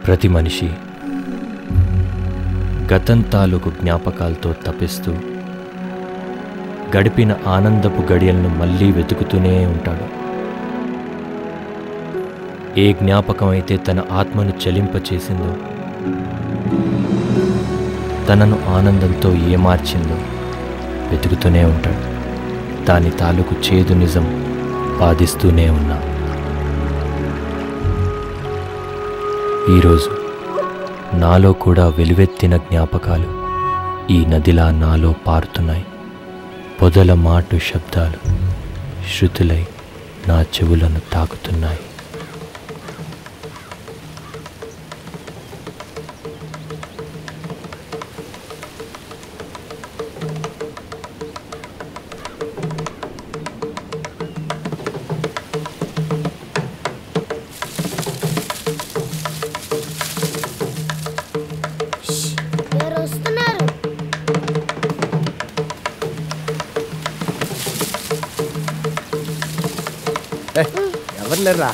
ప్రతి మనిషి గతం తాలూకు జ్ఞాపకాలతో తపిస్తూ గడిపిన ఆనందపు గడియలను మళ్ళీ వెతుకుతూనే ఉంటాడు ఏ జ్ఞాపకం అయితే తన ఆత్మను చలింపచేసిందో తనను ఆనందంతో ఏమార్చిందో వెతుకుతూనే ఉంటాడు దాని తాలూకు చేదు నిజం బాధిస్తూనే ఉన్నా ఈరోజు నాలో కూడా వెలువెత్తిన జ్ఞాపకాలు ఈ నదిలా నాలో పారుతున్నాయి పొదల మాటు శబ్దాలు శృతులై నా చెవులను తాకుతున్నాయి ఎవరు వస్తున్నారు ఎవరు లేరా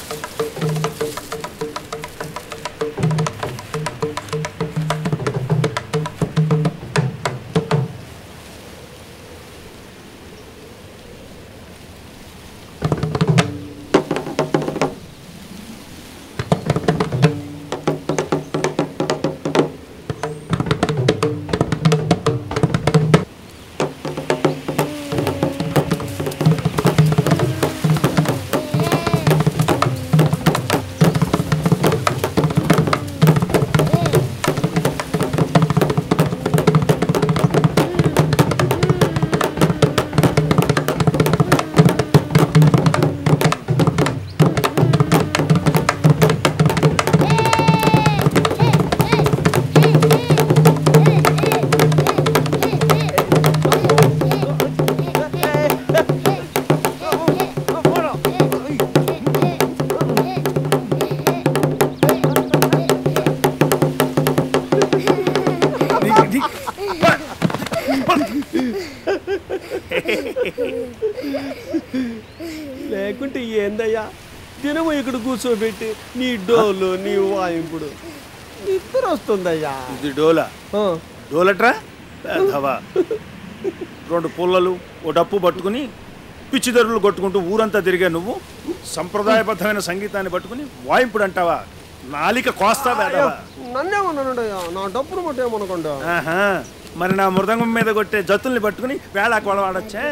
లేకుంటే ఏందయ్యా దినము ఇక్కడ కూర్చోబెట్టి నీ డోలు నీ వాయింపుడు నిద్ర వస్తుందయ్యా ఇది డోలా ఆ, డోలట్రా పెద్దవా రెండు పుల్లలు ఓ డప్పు పట్టుకుని పిచ్చిదరులు కొట్టుకుంటూ ఊరంతా తిరిగా నువ్వు సంప్రదాయబద్ధమైన సంగీతాన్ని పట్టుకుని వాయింపుడు అంటావా నాలిక కోస్తా వేదవా నన్నేమన్నాడయ్యా నా డబ్బులు మటు ఏమనకుండా ఆహా మరి నా మృదంగం మీద కొట్టే జతుల్ని పట్టుకుని వేళ కొలవాడొచ్చా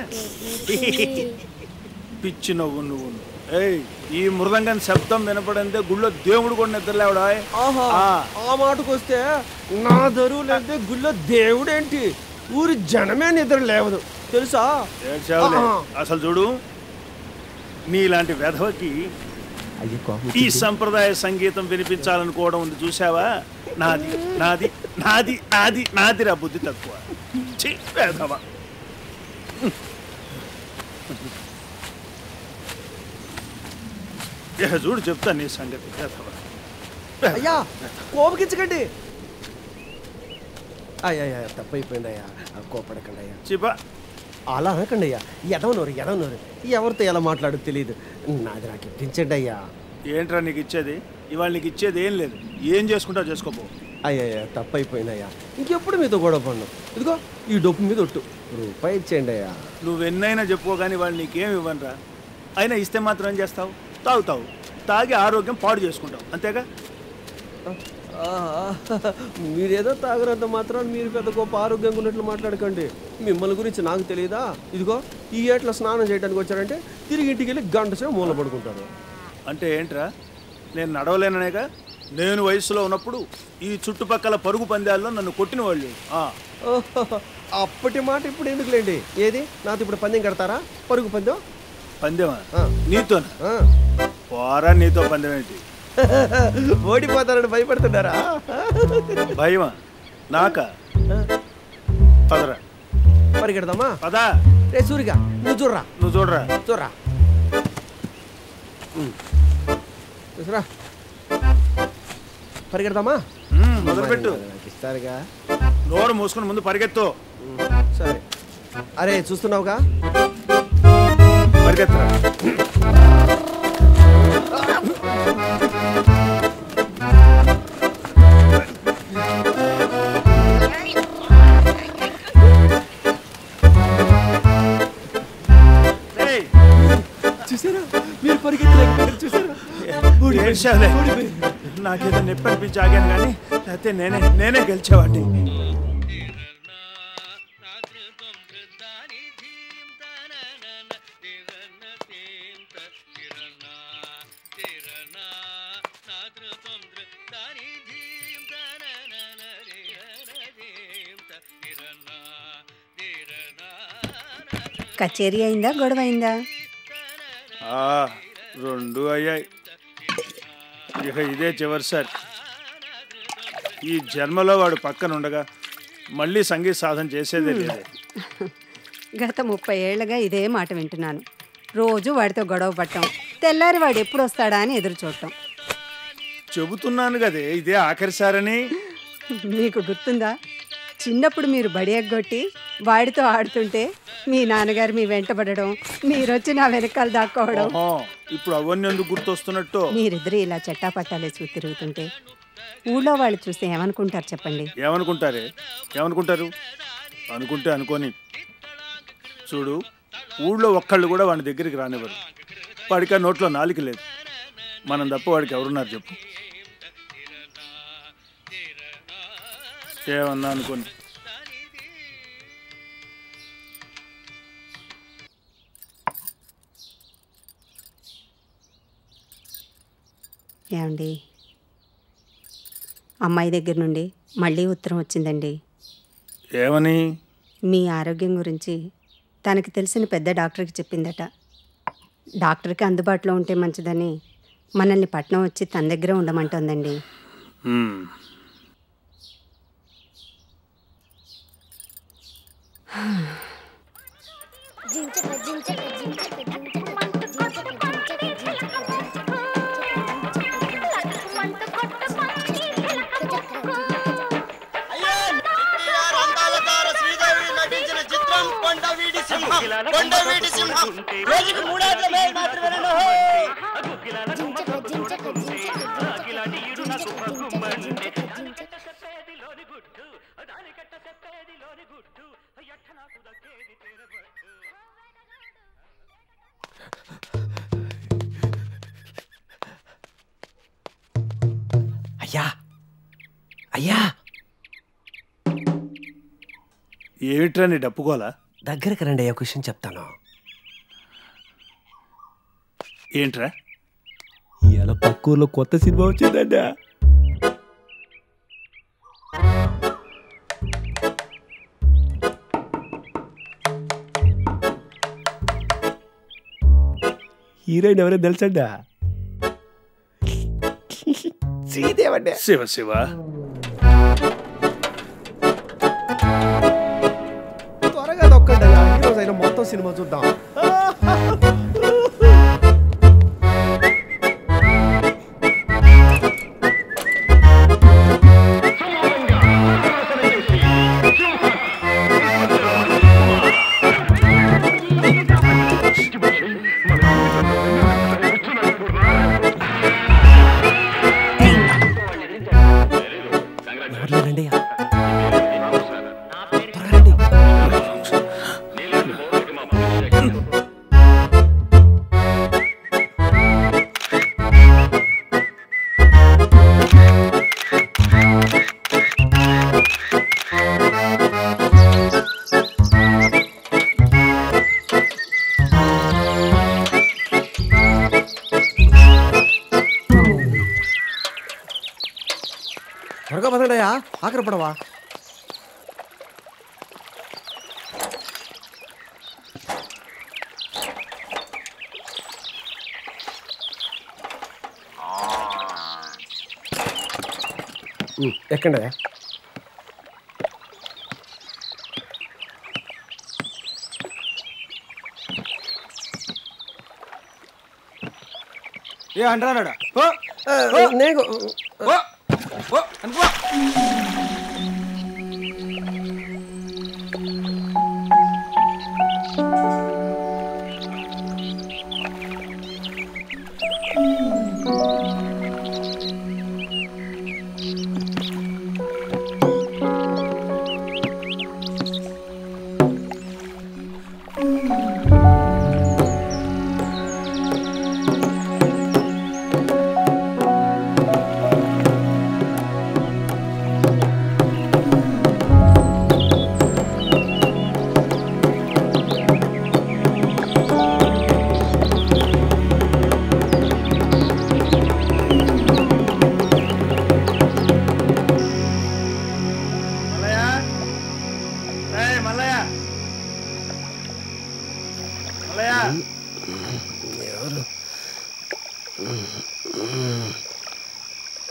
పిచ్చి నవ్వు నువ్వు ఏయ్ ఈ మృదంగం శబ్దం వినపడంతే గుళ్ళో దేవుడు కూడా నిద్రలేవడా ఆహా ఆ మాటకు వస్తే నా దరువు లేదే గుళ్ళో దేవుడేంటి ఊరి జనమే నిద్ర లేవదు తెలుసా ఏడ్చావులే. ఆహా. అసలు చూడు నీలాంటి వెధవకి ఈ సంప్రదాయ సంగీతం వినిపించాలనుకోవడం ఉంది చూసావా నాది నాది నాది నాది నాది రా బుద్ధి తక్కువ ఛీ, వెధవ ఇక చూడు చెప్తా నీ సంగతి వెధవ అయ్యా కోపగించకండి అయ్యా తప్పైపోయింది అయ్యా కోపడకండి అయ్యా చిపా అలా అనకండి అయ్యా ఎదవనోరు ఎదవనోరు ఎవరితో ఎలా మాట్లాడో తెలియదు నాది నాకు ఇప్పించండి అయ్యా ఏంట్రా నీకు ఇచ్చేది ఇవాళ నీకు ఇచ్చేది ఏం లేదు ఏం చేసుకుంటావు చేసుకోపో అయ్యా తప్పైపోయిందయ్యా ఇంకెప్పుడు మీతో గొడవ పడినా ఇదిగో ఈ డొప్పు మీద ఒట్టు రూపాయి ఇచ్చేయండి అయ్యా నువ్వెన్నైనా చెప్పుకో కానీ వాళ్ళు నీకేం ఇవ్వనరా అయినా ఇస్తే మాత్రం ఏం చేస్తావు తాగుతావు తాగి ఆరోగ్యం పాడు చేసుకుంటావు అంతేగా ఆహా, మీరేదో తాగరంత మాత్రం మీరు పెద్ద గొప్ప ఆరోగ్యంగా ఉన్నట్లు మాట్లాడకండి మిమ్మల్ని గురించి నాకు తెలియదా ఇదిగో ఈ ఏట్ల స్నానం చేయడానికి వచ్చారంటే తిరిగి ఇంటికి వెళ్ళి గంట సేపు మూల పడుకుంటారు అంటే ఏంట్రా నేను నడవలేననేగా నేను వయసులో ఉన్నప్పుడు ఈ చుట్టుపక్కల పరుగు పందాల్లో నన్ను కొట్టిన వాళ్ళు ఆ, ఓహో, అప్పటి మాట ఇప్పుడు ఎందుకులేండి ఏది నాతో ఇప్పుడు పందెం కడతారా పరుగు పందెం పందెమా ఆ. నీతో ఆ. పోరా నీతో పందెం ఏంటి ఓడిపోతారని భయపడుతున్నారా భయమా నాకా పదరా పరిగెడదామా పదా రే సూరిగా నువ్వు చూడరా నువ్వు చూడరా చూడరా ఉమ్. చూసురా పరిగెడదామా మ్మ్, మొదలుపెట్టు నాకు ఇస్తారుగా నోరు మూసుకుని ముందు పరిగెత్తు ఉమ్, సరే అరే చూస్తున్నావుగా పరిగెత్తరా గెలిచావులే నాకేదో నొప్పి అనిపించి ఆగాను కానీ అయితే నేనే నేనే గెలిచేవాడిని కచేరీ అయిందా గొడవ అయిందా ఆ, రెండు అయ్యాయి ఇక ఇదే చివరిసారి ఈ జన్మలో వాడు పక్కన ఉండగా మళ్ళీ సంగీత సాధన చేసేదే లేదే గత ముప్పై ఏళ్ళగా ఇదే మాట వింటున్నాను రోజు వాడితో గొడవ పట్టం తెల్లారి వాడు ఎప్పుడు వస్తాడా అని ఎదురు చూడటం చెబుతున్నాను కదే ఇదే ఆఖరిసారని మీకు గుర్తుందా చిన్నప్పుడు మీరు బడి ఎగ్గొట్టి వాడితో ఆడుతుంటే మీ నాన్నగారు మీ వెంటబడడం మీరొచ్చి నా వెనకాల దాక్కోవడం ఓహో ఇప్పుడు అవన్నీ ఎందుకు గుర్తొస్తున్నట్టు మీరిద్దరు ఇలా చెట్టా పట్టాలేసి తిరుగుతుంటే ఊళ్ళో వాళ్ళు చూస్తే ఏమనుకుంటారు చెప్పండి ఏమనుకుంటారే ఏమనుకుంటారు అనుకుంటే అనుకోని చూడు ఊళ్ళో ఒక్కళ్ళు కూడా వాడి దగ్గరికి రానివ్వరు వాడికి ఆ నోట్లో నాలిక లేదు మనం తప్ప వాడికి ఎవరున్నారు చెప్పు ఏమన్నా అనుకోని ఏమండి అమ్మాయి దగ్గర నుండి మళ్ళీ ఉత్తరం వచ్చిందండి ఏమని మీ ఆరోగ్యం గురించి తనకి తెలిసిన పెద్ద డాక్టర్కి చెప్పిందట డాక్టర్కి అందుబాటులో ఉంటే మంచిదని మనల్ని పట్నం వచ్చి తన దగ్గర ఉండమంటోందండి హ్మ్. జించక జించక జించక జించక జించక జించక జించక అందాలతార శ్రీదేవి నటించిన చిత్రం కొండవీడి సింహం కొండవీడి సింహం రోజుకి మూడేళ్ల మేలు మాత్రమేనండి హో! జించక జించక జించక అయ్యా అయ్యా ఏమిట్రా నీ డప్పుకోలా దగ్గరికి రండి అయ్యా క్వశ్చన్ చెప్తాను ఏంట్రా ఇవాళ పక్కూర్లో కొత్త సినిమా వచ్చిందండి హీరోయిన్ ఎవరో తెలుసండి శ్రీదేవండి శివ శివ త్వరగా దొక్కండి అయ్యా ఈరోజు అయినా మొత్తం సినిమా చూద్దాం ఎవరు రండి అయ్యా త్వరగా రండి త్వరగా పదండి అయ్యా ఆఖరి పడవా ఎక్కండి అయ్యా ఏ అంటారాడా నేను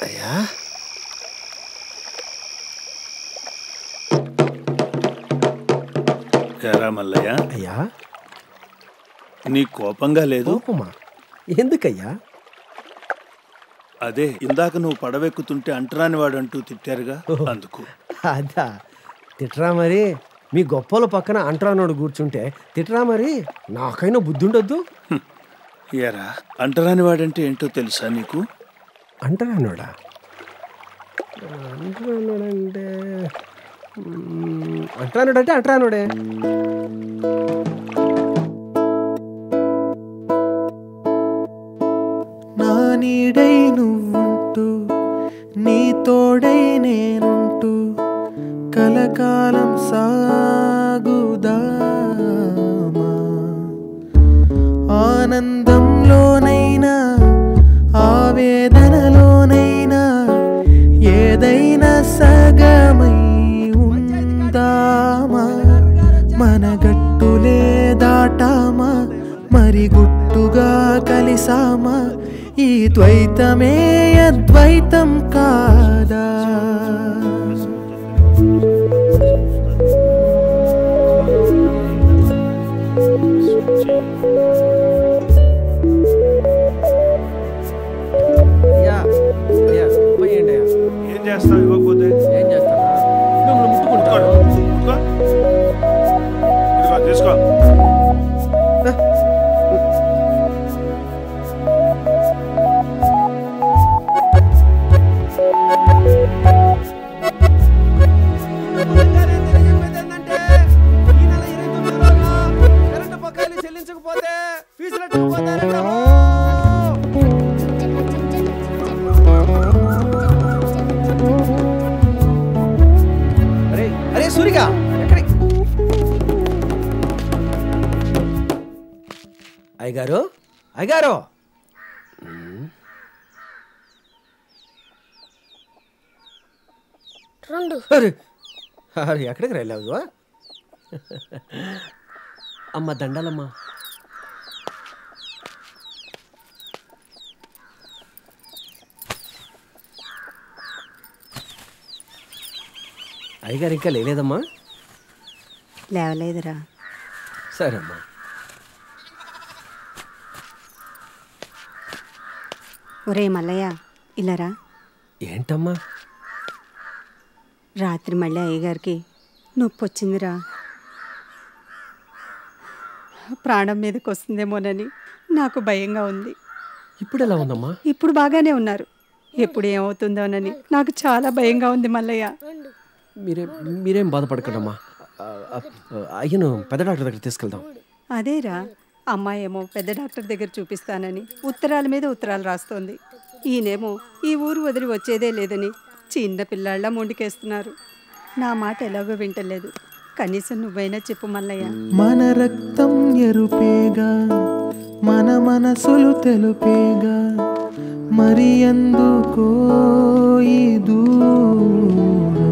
అయ్యా ఎరా మల్లయ్య అయ్యా నీ కోపంగా లేదు కోపమా ఎందుకయ్యా అదే ఇందాక నువ్వు పడవెక్కుతుంటే అంటరాని వాడంటూ తిట్టారుగా అందుకు అదా తిట్రా మరి మీ గొప్పల పక్కన అంటరానోడు కూర్చుంటే తిట్రా మరి నాకైనా బుద్ధి ఉండొద్దు ఎరా అంటరాని వాడంటే ఏంటో తెలుసా నీకు అంటరానోడా అంటరానోడంటే మ్మ్, అంటరానోడంటే అంటరానోడే నా నీడై నువ్వుంటూ నీ తోడై నేనుంటూ కలకాలం సాగుదామా ఆనందంలోనైనా ఆవేదనలోనైనా ఏదైనా సగమై ఉందామా మన గట్టులే దాటామా మరి గుట్టుగా కలిసామా ఈ ద్వైతమే అద్వైతం కాదా అయ్యా అయ్యా పోయండి అయ్యా ఏం చేస్తావు ఇవ్వకపోతే ఏం చేస్తారా మిమ్మల్ని ముట్టుకుంటారు ముట్టుకో. ఇదిగో, తీసుకో చెల్లించకపోతే ఫీజులు ఎట్టుకుపోతారు అరే అరే సూరిగా ఎక్కడి అయ్యగారు అయ్యగారు రెండు అరే అరే ఎక్కడికి వెళ్ళావు అమ్మ దండాలమ్మా అయ్యగారు ఇంకా లేలేదమ్మా లేవలేదురా సరే అమ్మా ఒరే మల్లయ్య ఇలారా ఏంటమ్మా రాత్రి మళ్ళీ అయ్యగారికి నొప్పి వచ్చిందిరా ప్రాణం మీదకి వస్తుందేమోనని నాకు భయంగా ఉంది ఇప్పుడు ఎలా ఉందమ్మా ఇప్పుడు బాగానే ఉన్నారు ఎప్పుడు ఏమవుతుందోనని నాకు చాలా భయంగా ఉంది మల్లయ్య మీరేం మీరేం బాధపడకండమ్మా ఆ, ఆ, అయ్యను పెద్ద డాక్టర్ దగ్గర తీసుకెళ్దాం అదేరా అమ్మాయి ఏమో పెద్ద డాక్టర్ దగ్గర చూపిస్తానని ఉత్తరాల మీద ఉత్తరాలు రాస్తోంది ఈయనేమో ఈ ఊరు వదిలి వచ్చేదే లేదని చిన్న పిల్లాళ్ళ మొండికేస్తున్నారు నా మాట ఎలాగో వింటలేదు కనీసం నువ్వైనా చెప్పు మల్లయ్య మన రక్తం ఎరుపేగా మన మనసులు తెలుపేగా మరి ఎందుకో ఈ దూరం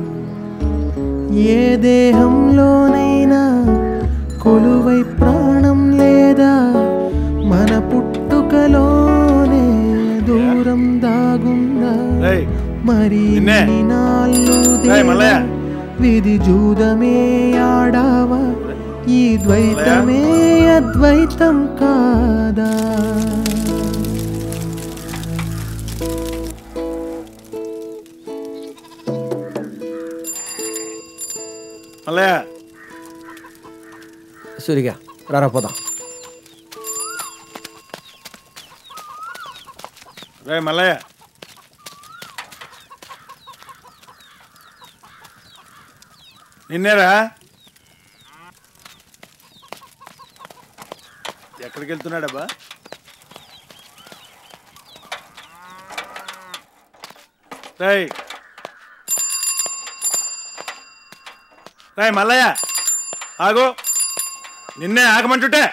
ఏ దేహంలోనైనా కొలువై ప్రాణం లేదా మన పుట్టుకలోనే దూరం దాగుందా రేయ్, మరి నిన్నే. ఇన్ని నాళ్ళు రేయ్, మల్లయ్య. విధి జూదమే ఆడావా ఈ ద్వైతమే అద్వైతం కాదా మల్లయ్య సూరిగా రారా పోదాం రే మల్లయ్య నిన్నేరా ఎక్కడికి వెళ్తున్నాడబ్బా రేయ్ రేయ్ మల్లయ్య ఆగు నిన్నే ఆగమంటుంటే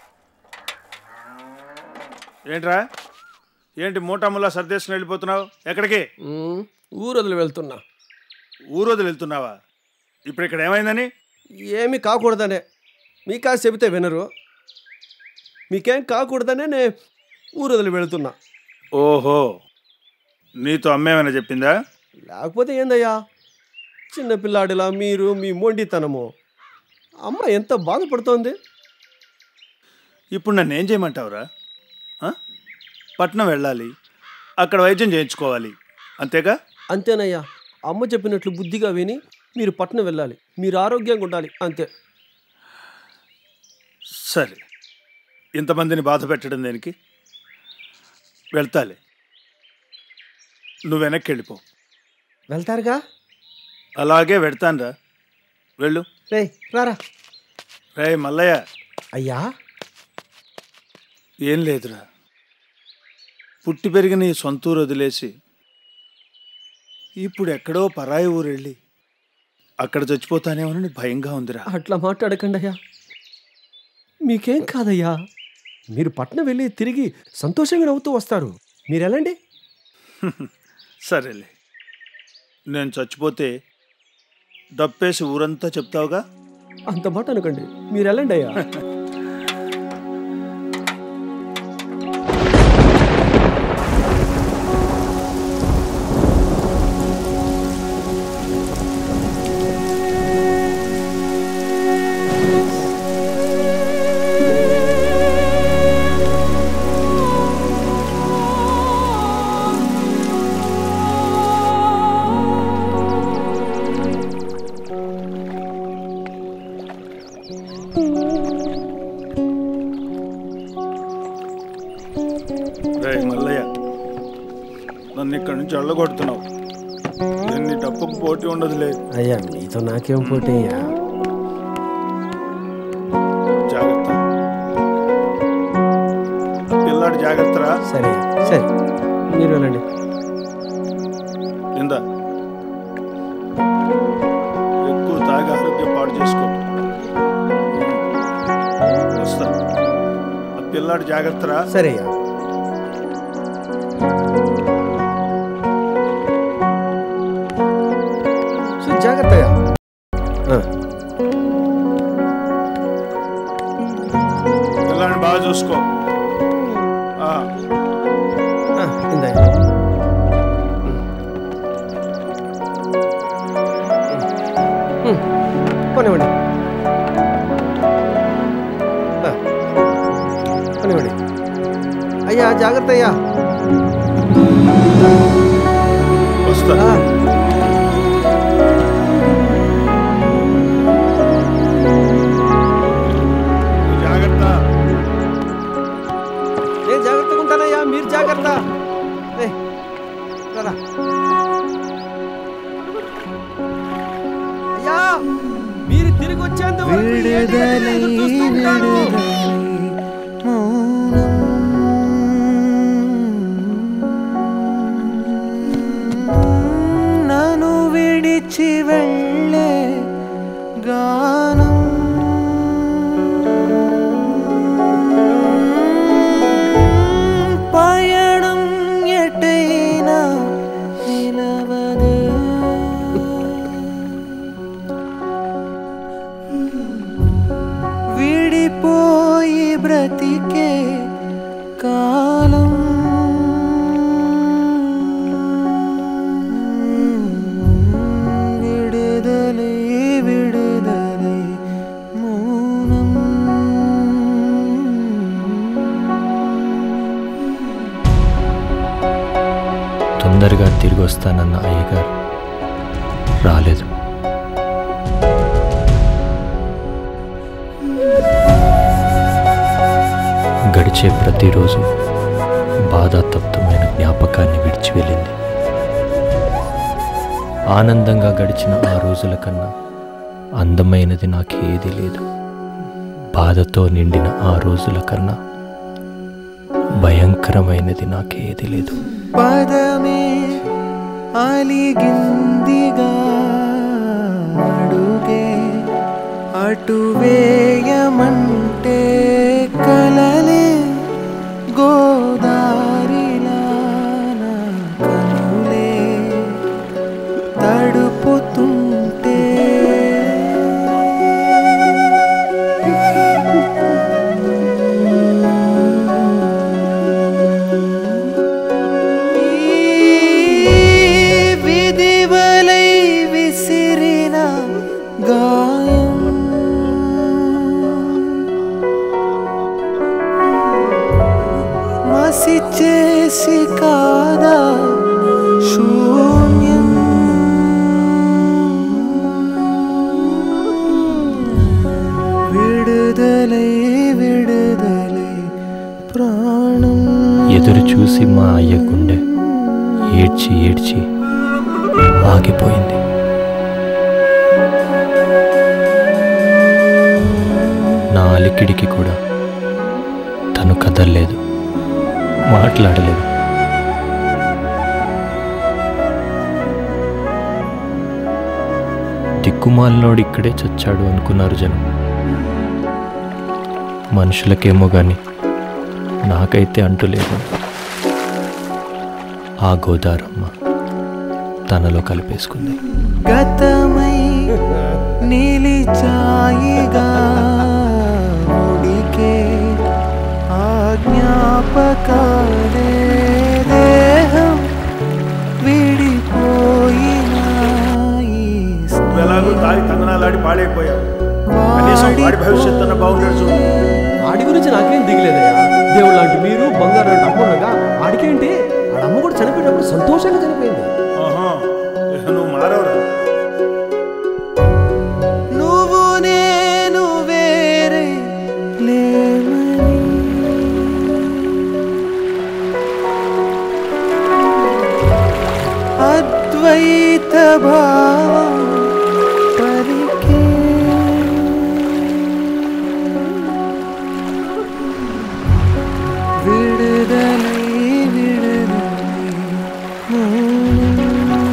ఏంట్రా ఏంటి మూటమ్ములా సర్దేసుకుని వెళ్ళిపోతున్నావు ఎక్కడికి మ్మ్, ఊరు వదిలి వెళ్తున్నా ఊరు వదిలి వెళ్తున్నావా ఇప్పుడు ఇక్కడ ఏమైందని ఏమి కాకూడదనే మీకా చెబితే వినరు మీకేం కాకూడదనే నే ఊరు వదిలి వెళ్తున్నా ఓహో నీతో అమ్మేమైనా చెప్పిందా లేకపోతే ఏందయ్యా చిన్నపిల్లాడిలా మీరు మీ మొండితనము అమ్మ ఎంత బాధపడుతోంది ఇప్పుడు నన్ను ఏం చేయమంటావురా ఆ? పట్నం వెళ్ళాలి అక్కడ వైద్యం చేయించుకోవాలి అంతేగా అంతేనయ్యా అమ్మ చెప్పినట్లు బుద్ధిగా విని మీరు పట్నం వెళ్ళాలి మీరు ఆరోగ్యంగా ఉండాలి అంతే సరే ఇంతమందిని బాధ పెట్టడం దేనికి వెళ్తాలే నువ్వు వెనక్కి వెళ్ళిపో వెళ్తారుగా అలాగే వెడతానురా వెళ్ళు రే రారా రే మల్లయ్య అయ్యా ఏం లేదురా పుట్టి పెరిగిన ఈ సొంతూరు వదిలేసి ఇప్పుడు ఎక్కడో పరాయి ఊరు వెళ్ళి అక్కడ చచ్చిపోతానేమోనని భయంగా ఉందిరా అట్లా మాట్లాడకండి అయ్యా మీకేం కాదయ్యా మీరు పట్నం వెళ్ళి తిరిగి సంతోషంగా నవ్వుతూ వస్తారు మీరు వెళ్ళండి సరేలే నేను చచ్చిపోతే డప్పేసి ఊరంతా చెప్తావుగా అంత మాట అనకండి మీరు వెళ్ళండి అయ్యా రే మల్లయ్య నన్ను ఇక్కడి నుంచి అళ్ళగొడుతున్నావు నేను నీ డప్పుకు పోటీ ఉండదులే అయ్యా మీతో నాకేం పోటీ అయ్యా జాగ్రత్త పిల్లాడు జాగ్రత్తరా సరే సరే మీరు వెళ్ళండి ఇందా ఎక్కువ తాగి ఆరోగ్యం పాడు చేసుకో వస్తా ఆ పిల్లాడు జాగ్రత్తరా సరే అయ్యా సో జాగ్రత్త అయ్యా ఆ, పిల్లాడిని బాగా చూసుకో ఆ, ఆ, ఇందయ్యా కొనివ్వండి ఆ, కొనివ్వండి అయ్యా జాగ్రత్త అయ్యా వస్తా ఆ. జాగ్రత్త నేను జాగ్రత్తగా ఉంటానయ్యా మీరు జాగ్రత్త ఏయ్, రారా. అయ్యా మీరు తిరిగి వచ్చేంత వరకు ఏ విడుదలై దిగదు ఎదురు చూస్తూ ఉంటాను. విడుదలై మౌనం నన్ను విడిచి వెళ్ళే గానం పయనం ఎటైనా నిలవదే విడిపోయి బ్రతికే కాలం విడుదలై విడుదలై మౌనం తొందరగా తిరిగి వస్తానన్న అయ్యగారు రాలేదు గడిచే ప్రతిరోజు బాధాతప్తమైన జ్ఞాపకాన్ని విడిచి వెళ్ళింది ఆనందంగా గడిచిన ఆ రోజుల కన్నా అందమైనది నాకేది లేదు బాధతో నిండిన ఆ రోజుల కన్నా భయంకరమైనది నాకేది లేదు పదమే అలిగిందిగా అడుగే అటు వేయమంటే కలలే గోదారిలా నా కనులే తడుపుతుంటే ఈ చూసి మా అయ్య గుండె ఏడ్చి ఏడ్చి ఆగిపోయింది నా అలికిడికి కూడా తను కదలలేదు మాట్లాడలేదు దిక్కుమాలినోడు ఇక్కడే చచ్చాడు అనుకున్నారు జనం మనుషులకేమో గాని నాకైతే అంటులేదు ఆ గోదారమ్మ తనలో కలిపేసుకుంది గతమై నిలిచాయిగా ఉడికే ఆ జ్ఞాపకాలే దేహం విడిపోయిన ఈ నువ్వు ఎలాగో తాగి తందనాలాడి పాడైపోయావు కనీసం వాడి భవిష్యత్తు అన్న బాగుంటాడు చూడు ఆడి గురించి నాకేం దిగలేదయ్యా దేవుడు లాంటి మీరు బంగారు లాంటి అమ్మ ఉండగా ఆడికేంటి ఆడమ్మ కూడా చనిపోయినప్పుడు సంతోషంగా చనిపోయింది ఆహా, ఇక నువ్వు మారవరా నువ్వు నేను వేరే లేమని అద్వైత భావం పరికే విడుదలై విడుదలై మౌనం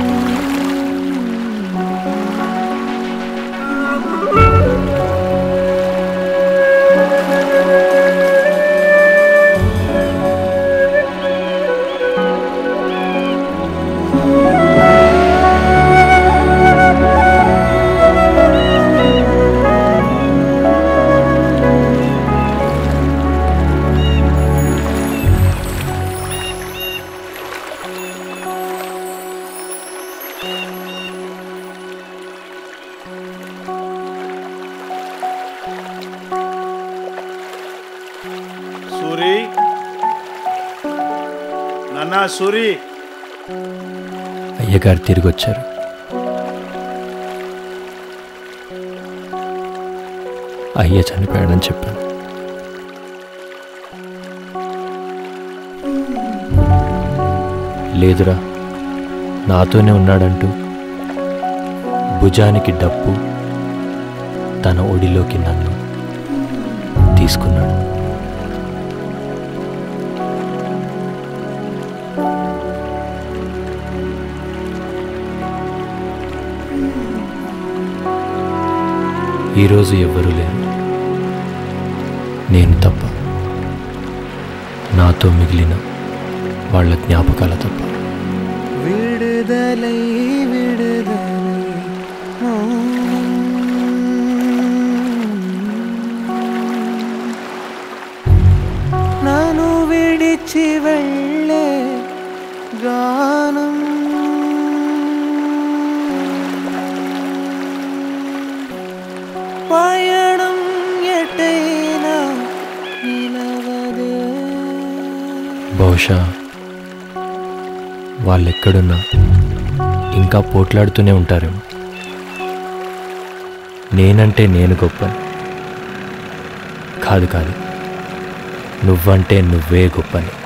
సూరి నాన్న సూరి అయ్యగారు తిరిగి వచ్చారు అయ్య చనిపోయాడని చెప్పాను లేదురా నాతోనే ఉన్నాడంటూ భుజానికి డప్పు తన ఒడిలోకి నన్ను తీసుకున్నాడు ఈరోజు ఎవ్వరూ లేరు నేను తప్ప నాతో మిగిలిన వాళ్ళ జ్ఞాపకాల తప్ప విడుదలై విడుదలై మౌనం. నన్ను విడిచి వెళ్ళే గానం పయణం ఎటైనా నిలవదే బహుశా వాళ్ళెక్కడున్నా ఇంకా పోట్లాడుతూనే ఉంటారేమో నేనంటే నేను గొప్ప కాదు కాదు నువ్వంటే నువ్వే గొప్పని